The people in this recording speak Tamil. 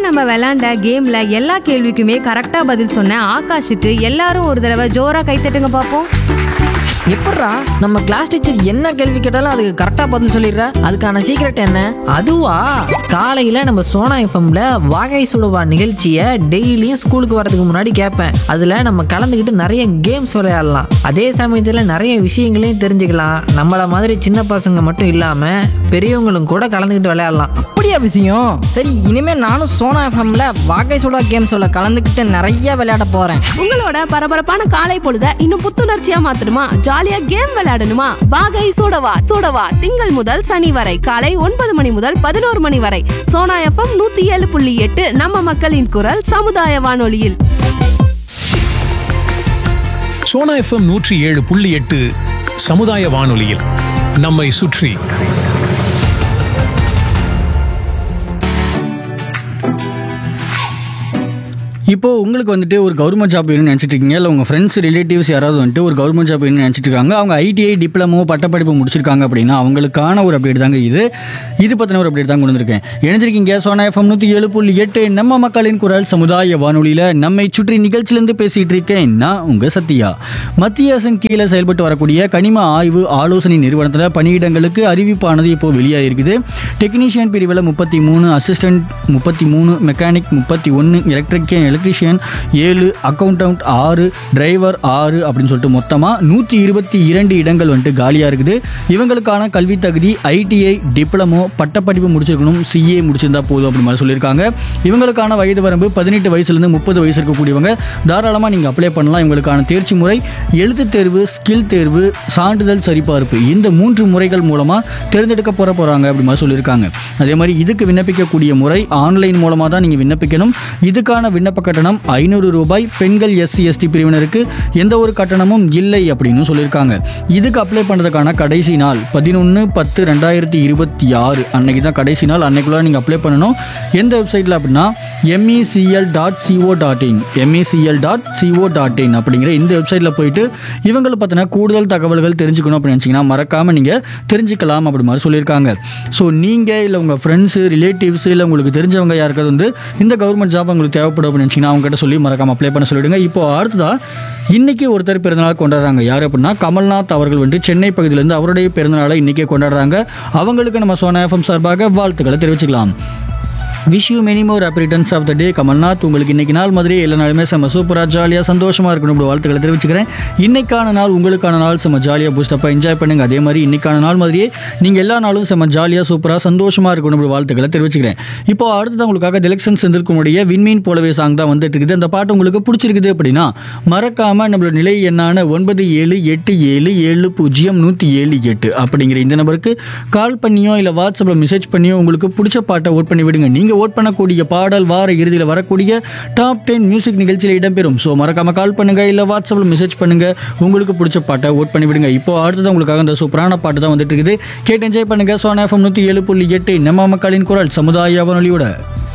நம்ம விளையாண்ட கேம்ல எல்லா கேள்விக்குமே கரெக்டா பதில் சொன்ன ஆகாஷுக்கு எல்லாரும் ஒரு தடவை ஜோரா கைத்தட்டுங்க பாப்போம் எப்பட்றா நம்ம கிளாஸ் டீச்சர் என்ன கேள்வி கேட்டாலும் அதுக்கு கரெக்டா பதில் சொல்லிடுற அதுக்கான சீக்ரெட் என்ன அதுவா காலையில நம்ம சோனா எஃப்எம்ல வாகை சுடுவா நிகழ்ச்சியை டெய்லியும் ஸ்கூலுக்கு வரதுக்கு முன்னாடி கேட்பேன் அதுல நம்ம கலந்துக்கிட்டு நிறைய கேம்ஸ் விளையாடலாம் அதே சமயத்துல நிறைய விஷயங்களையும் தெரிஞ்சுக்கலாம் நம்மள மாதிரி சின்ன பசங்க மட்டும் இல்லாம பெரியவங்களும் கூட கலந்துக்கிட்டு விளையாடலாம் அப்படியா விஷயம் சரி இனிமே நானும் சோனா எஃப்எம்ல வாகை சுடா கேம் சொல்ல கலந்துக்கிட்டு நிறைய விளையாட போறேன் உங்களோட பரபரப்பான காலை பொழுத இன்னும் புத்துணர்ச்சியா மாத்தணுமா ஜாலியா கேம் விளையாடணுமா வாகை சூடவா சூடவா திங்கள் முதல் சனி வரை காலை ஒன்பது மணி முதல் பதினோரு மணி வரை சோனா எஃப்எம் நூத்தி ஏழு புள்ளி எட்டு நம்ம மக்களின் குரல் சமுதாய வானொலியில் சோனா எஃப்எம் நூற்றி ஏழு புள்ளி எட்டு சமுதாய வானொலியில் நம்மை சுற்றி இப்போ உங்களுக்கு வந்துட்டு ஒரு கவர்மெண்ட் ஜாப் வேணும்னு நினச்சிட்டு இருக்கீங்க இல்லை உங்கள் ஃப்ரெண்ட்ஸ் ரிலேட்டிவ்ஸ் யாராவது வந்துட்டு ஒரு கவர்மெண்ட் ஜாப் வேணும்னு நினச்சிட்டு இருக்காங்க அவங்க ஐடிஐ டிப்ளமோ பட்டப்படிப்பு முடிச்சிருக்காங்க அப்படின்னா அவங்களுக்கான ஒரு அப்டேட் தாங்க இது இது பற்றின ஒரு அப்டேட் தான் கொண்டு வந்திருக்கேன் இணைஞ்சிருக்கீங்க சோனா எஃப்எம் நூற்றி ஏழு புள்ளி எட்டு நம்ம மக்களின் குரல் சமுதாய வானொலியில் நம்மை சுற்றி நிகழ்ச்சியிலேருந்து பேசிகிட்டு இருக்கேன் நான் உங்கள் சத்யா மத்திய அரசின் கீழே செயல்பட்டு வரக்கூடிய கனிம ஆய்வு ஆலோசனை நிறுவனத்தில் பணியிடங்களுக்கு அறிவிப்பானது இப்போ வெளியாகிருக்குது டெக்னீஷியன் பிரிவில் முப்பத்தி மூணு அசிஸ்டன்ட் முப்பத்தி மூணு மெக்கானிக் முப்பத்தி ஒன்று எலக்ட்ரிக்கியன் எலக்ட்ரிஷியன் ஏழு அக்கௌண்டன்ட் ஆறு டிரைவர் ஆறு அப்படின்னு சொல்லிட்டு மொத்தமாக நூற்றி இருபத்தி இரண்டு இடங்கள் வந்துட்டு காலியாக இருக்குது இவங்களுக்கான கல்வி தகுதி ஐடிஐ டிப்ளமோ பட்டப்படிப்பு முடிச்சிருக்கணும் சிஏ முடிச்சிருந்தா போதும் அப்படி மாதிரி சொல்லியிருக்காங்க இவங்களுக்கான வயது வரம்பு பதினெட்டு வயசுலேருந்து முப்பது வயசு இருக்கக்கூடியவங்க தாராளமாக நீங்கள் அப்ளை பண்ணலாம் இவங்களுக்கான தேர்ச்சி முறை எழுத்து தேர்வு ஸ்கில் தேர்வு சான்றிதழ் சரிபார்ப்பு இந்த மூன்று முறைகள் மூலமாக தேர்ந்தெடுக்க போற போகிறாங்க அப்படி மாதிரி சொல்லியிருக்காங்க அதே மாதிரி இதுக்கு விண்ணப்பிக்கக்கூடிய முறை ஆன்லைன் மூலமாக தான் நீங்கள் விண்ணப்பிக்கணும் இதுக்கான விண்ணப்ப கட்டணம் ஐநூறு ரூபாய் பெண்கள் எஸ்சி எஸ்டி பிரிவினருக்கு எந்த ஒரு கட்டணமும் இல்லை அப்படின்னு சொல்லியிருக்காங்க இதுக்கு அப்ளை பண்ணுறதுக்கான கடைசி நாள் பதினொன்று பத்து ரெண்டாயிரத்தி இருபத்தி ஆறு அன்னைக்கு தான் கடைசி நாள் அன்னைக்குள்ள நீங்கள் அப்ளை பண்ணணும் எந்த வெப்சைட்டில் அப்படின்னா MECL dot co dot in MECL dot co dot in அப்படிங்கிற இந்த வெப்சைட்டில் போயிட்டு இவங்களை பற்றின கூடுதல் தகவல்கள் தெரிஞ்சுக்கணும் அப்படின்னு நினச்சிங்கன்னா மறக்காமல் நீங்கள் தெரிஞ்சுக்கலாம் அப்படி மாதிரி சொல்லியிருக்காங்க ஸோ நீங்கள் இல்லை உங்கள் ஃப்ரெண்ட்ஸு ரிலேட்டிவ்ஸ் இல்லை உங்களுக்கு தெரிஞ்சவங்க யாருக்காவது வந்து இந்த கவர்மெண்ட் ஜாப் உங்களுக்கு தேவைப்படும் அப்படின்னு நினச்சிங்கன்னா அவங்ககிட்ட சொல்லி மறக்காமல் அப்ளை பண்ண சொல்லிவிடுங்க இப்போ அடுத்ததாக இன்னைக்கு ஒருத்தர் பிறந்தநாள் கொண்டாடுறாங்க யார் அப்படின்னா கமல்நாத் அவர்கள் வந்து சென்னை பகுதியிலேருந்து அவருடைய பிறந்தநாளை இன்னைக்கே கொண்டாடுறாங்க அவங்களுக்கு நம்ம சோனா எஃப்எம் சார்பாக வாழ்த்துக்களை தெரிவிச்சுக்கலாம் wish you many more happy returns of the day Kamalnath உங்களுக்கு இன்னைக்கு நாள் மாதிரி எல்லா நாளுமே செம்ம சூப்பராக ஜாலியாக சந்தோஷமாக இருக்கணும் இப்படி வாழ்த்துக்களை தெரிவிச்சுக்கிறேன் இன்னைக்கான நாள் உங்களுக்கான நாள் செம்ம ஜாலியாக பூஸ்டப்பாக என்ஜாய் பண்ணுங்க அதே மாதிரி இன்னைக்கான நாள் மாதிரியே நீங்கள் எல்லா நாளும் செம்ம ஜாலியாக சூப்பராக சந்தோஷமாக இருக்கணும் இப்படி வாழ்த்துக்களை தெரிவிச்சுக்கிறேன் இப்போ அடுத்தது உங்களுக்காக திலக்ஷன் செந்தில்குமுடைய விண்மீன் போலவே சாங் தான் வந்துட்டு இருக்குது அந்த பாட்டு உங்களுக்கு பிடிச்சிருக்குது அப்படின்னா மறக்காமல் நம்மளோட நிலை எண்ணான ஒன்பது ஏழு எட்டு ஏழு ஏழு பூஜ்ஜியம் நூற்றி ஏழு எட்டு அப்படிங்கிற இந்த நம்பருக்கு கால் பண்ணியோ இல்லை வாட்ஸ்அப்பில் மெசேஜ் பண்ணியோ உங்களுக்கு பிடிச்ச பாட்டை ஓட் பண்ணி விடுங்க நீங்கள் ஓட் பண்ணக்கூடிய பாடல் வார இறுதியில் வரக்கூடிய டாப் டென் மியூசிக் நிகழ்ச்சியில் இடம்பெறும் ஸோ மறக்காம கால் பண்ணுங்க இல்லை வாட்ஸ்அப்பில் மெசேஜ் பண்ணுங்க உங்களுக்கு பிடிச்ச பாட்டை ஓட் பண்ணி விடுங்க இப்போ அடுத்தது உங்களுக்காக அந்த சூப்பரான பாட்டு தான் வந்துட்டு இருக்குது கேட்டு என்ஜாய் பண்ணுங்க சோனா எஃப்எம் நூற்றி ஏழு புள்ளி எட்டு நம்ம மக்களின் குரல் சமுதாய வானொலியோட